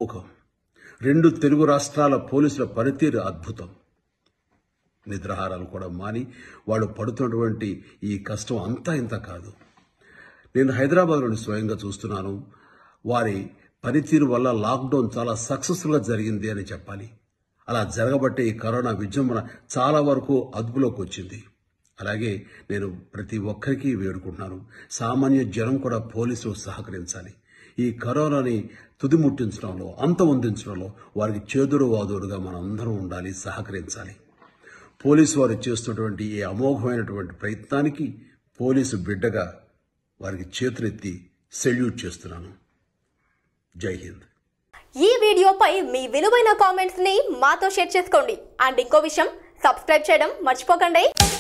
ఒప్పుకో రెండు తెలుగు రాష్ట్రాల పోలీసుల పనితీరు అద్భుతం నిద్రాహారాలు కూడా మాని వాళ్ళు పడుతున్నటువంటి ఈ కష్టం అంతా ఇంత కాదు నేను హైదరాబాద్లోని స్వయంగా చూస్తున్నాను వారి పనితీరు వల్ల లాక్డౌన్ చాలా సక్సెస్ఫుల్గా జరిగింది అని చెప్పాలి అలా జరగబట్టే ఈ కరోనా విజృంభణ చాలా వరకు అదుపులోకి వచ్చింది అలాగే నేను ప్రతి ఒక్కరికి వేడుకుంటున్నాను సామాన్య జనం కూడా పోలీసులు సహకరించాలి ఈ కరోనాని తుదిముట్టించడంలో అంతమొందించడంలో వారికి చేదుడు వాదుడుగా మనం అందరం ఉండాలి సహకరించాలి పోలీసు వారు చేస్తున్నటువంటి ఈ అమోఘమైనటువంటి ప్రయత్నానికి పోలీసు బిడ్డగా వారికి చేతులెత్తి సెల్యూట్ చేస్తున్నాను జై హింద్ ఈ వీడియోపై మీ విలువైన కామెంట్స్ ని మాతో షేర్ చేసుకోండి అండ్ ఇంకో విషయం సబ్స్క్రైబ్ చేయడం మర్చిపోకండి